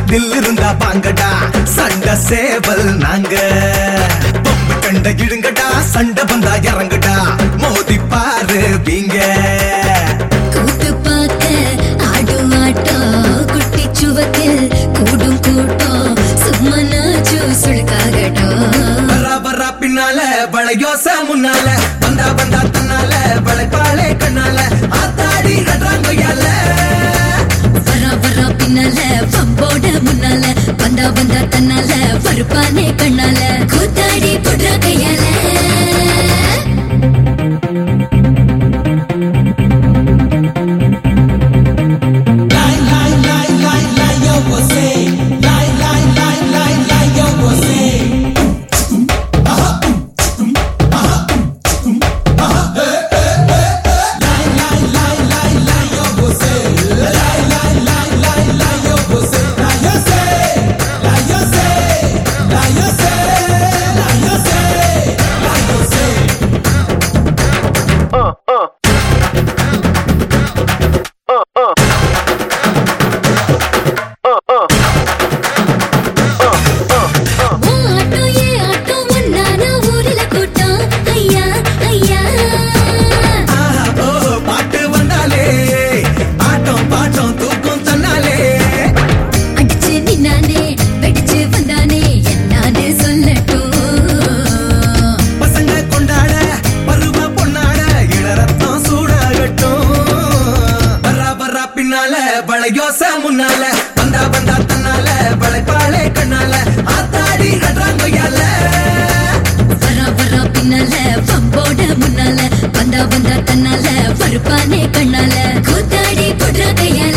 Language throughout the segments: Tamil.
தில் இருந்தா வாங்கடா சண்டை சேவல் நாங்க பொம்பு கண்ட இழுங்கடா சண்டை வந்தா இறங்குடா மோதி பாரு வீங்க கூத்து பார்க்க ஆடும் ஆட்டம் குட்டி சுவத்தில் கூடும் கூட்டம் சும்மனாச்சு சுழுக்காகட்டும் வரா வரா பின்னால வளையோச முன்னால வந்தா வந்தா தன்னால வளைப்பாளே கண்ணால ஆத்தாடி நன்றாங்கொய்யால வரா வரா பின்னால பம்போட முன்னால வந்தா வந்தா தன்னால பருப்பானே கண்ணால கூத்தாடி புடுற கையால ஓ ஆட்டோ ஏ ஆட்டோ ஒன்னான ஊர்ல கூட்டம் ஐயா ஐயா ஆஹா, ஓ, பாட்டு வந்தாலே ஆட்டம் பாட்டம் தூக்கம் தன்னாலே அடிச்சு நின்னானே வெடிச்சு வந்தானே என்னான்னு சொல்லட்டும் பசங்க கொண்டாட பருவ பொன்னாட இளரத்தம் சூடாகட்டும் வரா வரா பின்னால வளையோச முன்னால வந்தா வந்தா தன்னால வளைப்பாளே கண்ணால ஆத்தாடி நன்றாங்கொய்யால வரா வரா பின்னால பம்போட முன்னால வந்தா வந்தா தன்னால பருப்பானே கண்ணால கூத்தாடி புடுற கையால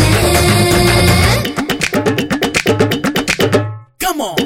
Come on.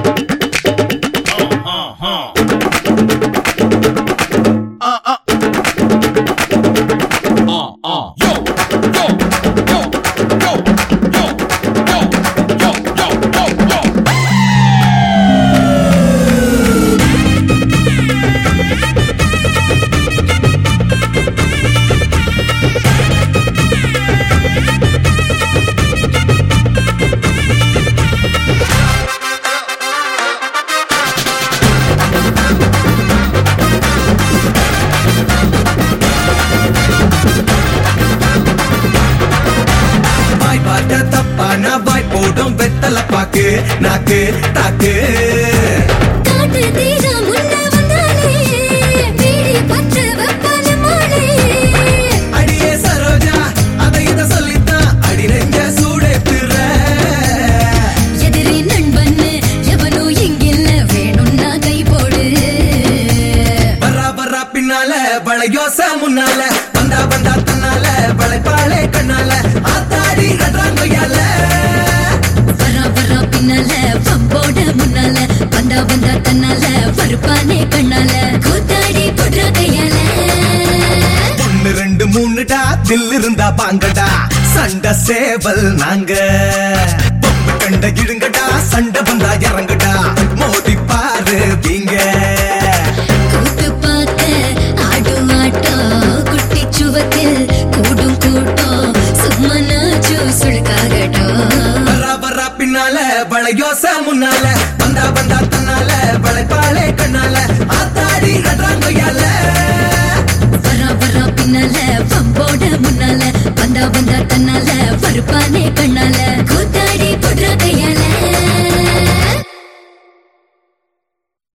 வாய் பார்த்த தப்பான வாய் போடும் வெத்தல பாக்கு நாக்கு தாக்கு காட்டு தீரா முன்ன வந்தாலே வீடி பற்ற வெப்பான மாலே அடியே சரோஜா அதை இத சொல்லித்தான் அடி நெஞ்ச சூடேத்துற எதிரி நண்பன்னு எவனோ இங்கில்ல வேணும்னா கை போடு வரா வரா பின்னால வளையோச முன்னால வந்தா வந்தா தன்னால வளைப்பாளே கண்ணால ஆத்தாடி நன்றாங்கொய்யால வரா வரா பின்னால பம்போட முன்னால வந்தா வந்தா தன்னால பருப்பானே கண்ணால கூத்தாடி புடுற கையால ஒன்னு ரெண்டு மூணுடா தில் இருந்தா பாங்கடா சண்டை சேவல் நாங்க பொம்பு கண்ட இழுங்கடா சண்டை வந்தா இறங்குடா மோதி பாரு வீங்க கூத்து பார்க்க ஆடும் ஆட்டம் குட்டி சுவத்தில் கூடும் கூட்டம் சும்மனாச்சு சுழுக்காகட்டும் வரா வரா பின்னால வளையோச முன்னால வந்தா வந்தா தன்னால வளைப்பாளே கண்ணால ஆத்தாடி நன்றாங்கொய்யால வரா வரா பின்னால பம்போட முன்னால வந்தா வந்தா தன்னால பருப்பானே கண்ணால